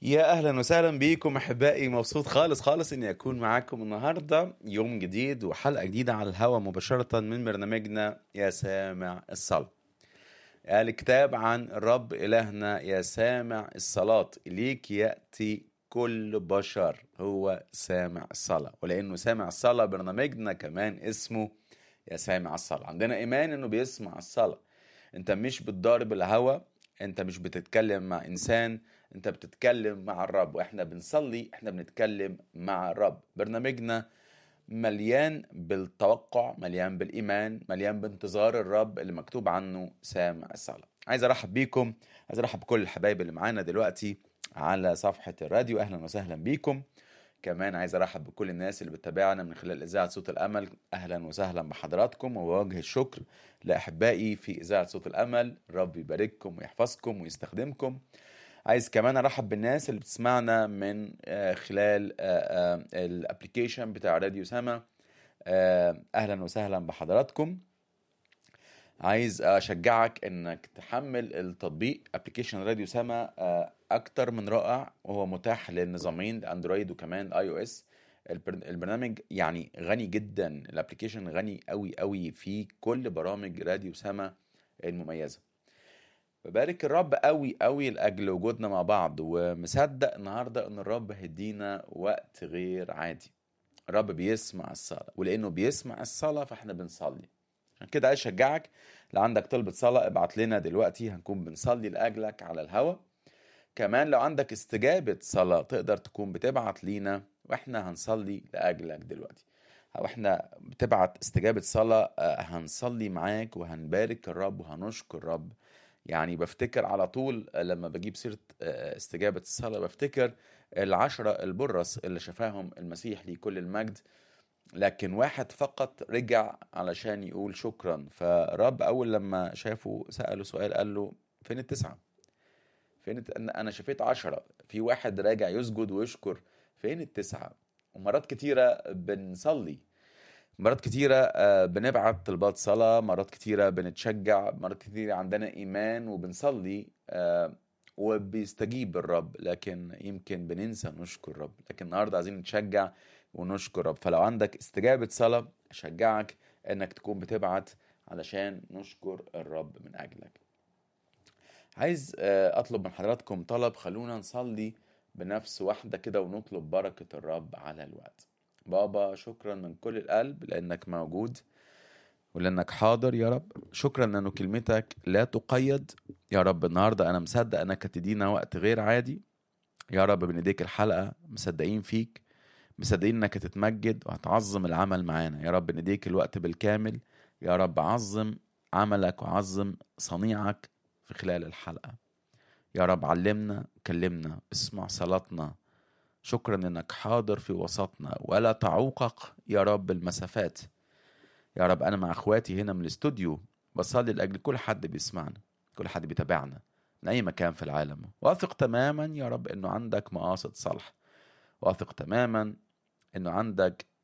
يا اهلا وسهلا بيكم احبائي مبسوط خالص خالص اني اكون معاكم النهارده يوم جديد وحلقه جديده على الهواء مباشره من برنامجنا يا سامع الصلاه الكتاب عن الرب الهنا يا سامع الصلاه اليك ياتي كل بشر هو سامع الصلاه ولانه سامع الصلاه برنامجنا كمان اسمه يا سامع الصلاه عندنا ايمان انه بيسمع الصلاه انت مش بتضارب الهوى انت مش بتتكلم مع انسان انت بتتكلم مع الرب واحنا بنصلي احنا بنتكلم مع الرب برنامجنا مليان بالتوقع مليان بالايمان مليان بانتظار الرب اللي مكتوب عنه سامع الصلاه عايز ارحب بيكم عايز ارحب بكل الحبايب اللي معانا دلوقتي على صفحه الراديو اهلا وسهلا بيكم كمان عايز ارحب بكل الناس اللي بتتابعنا من خلال اذاعه صوت الامل اهلا وسهلا بحضراتكم ووجه الشكر لاحبائي في اذاعه صوت الامل رب يبارككم ويحفظكم ويستخدمكم عايز كمان ارحب بالناس اللي بتسمعنا من آه، خلال الابلكيشن بتاع راديو سما آه، اهلا وسهلا بحضراتكم عايز اشجعك انك تحمل التطبيق ابلكيشن راديو سما آه، اكتر من رائع وهو متاح للنظامين الاندرويد وكمان اي او اس البرنامج يعني غني جدا الابلكيشن غني قوي قوي في كل برامج راديو سما المميزه ببارك الرب قوي قوي لاجل وجودنا مع بعض ومصدق النهارده ان الرب هيدينا وقت غير عادي الرب بيسمع الصلاه ولانه بيسمع الصلاه فاحنا بنصلي عشان كده عايز اشجعك لو عندك طلبة صلاة ابعت لنا دلوقتي هنكون بنصلي لأجلك على الهوا كمان لو عندك استجابة صلاة تقدر تكون بتبعت لينا واحنا هنصلي لأجلك دلوقتي او احنا بتبعت استجابة صلاة آه، هنصلي معاك وهنبارك الرب وهنشكر الرب يعني بفتكر على طول لما بجيب سيرة آه، استجابة الصلاة بفتكر العشرة البرص اللي شفاهم المسيح ليه كل المجد لكن واحد فقط رجع علشان يقول شكرا فرب اول لما شافه سأله سؤال قال له فين التسعة فين الت... أنا- انا شفيت عشرة في واحد راجع يسجد ويشكر فين التسعة ومرات كتيرة بنصلي مرات كتيرة آه، بنبعت طلبات صلاة مرات كتيرة بنتشجع مرات كتيرة عندنا إيمان وبنصلي آه، وبيستجيب الرب لكن يمكن بننسى نشكر الرب لكن النهاردة عايزين نتشجع ونشكر الرب فلو عندك استجابة صلاة أشجعك إنك تكون بتبعت علشان نشكر الرب من أجلك عايز آه، أطلب من حضراتكم طلب خلونا نصلي بنفس واحدة كده ونطلب بركة الرب على الوقت بابا شكرا من كل القلب لأنك موجود ولأنك حاضر يا رب شكرا لأنه كلمتك لا تقيد يا رب النهاردة أنا مصدق أنك هتدينا وقت غير عادي يا رب بنديك الحلقة مصدقين فيك مصدقين انك هتتمجد وهتعظم العمل معانا يا رب نديك الوقت بالكامل يا رب عظم عملك وعظم صنيعك في خلال الحلقة يا رب علمنا كلمنا اسمع صلاتنا شكرا انك حاضر في وسطنا ولا تعوقق يا رب المسافات يا رب انا مع اخواتي هنا من الاستوديو بصلي لاجل كل حد بيسمعنا كل حد بيتابعنا من اي مكان في العالم واثق تماما يا رب انه عندك مقاصد صالحه واثق تماما انه عندك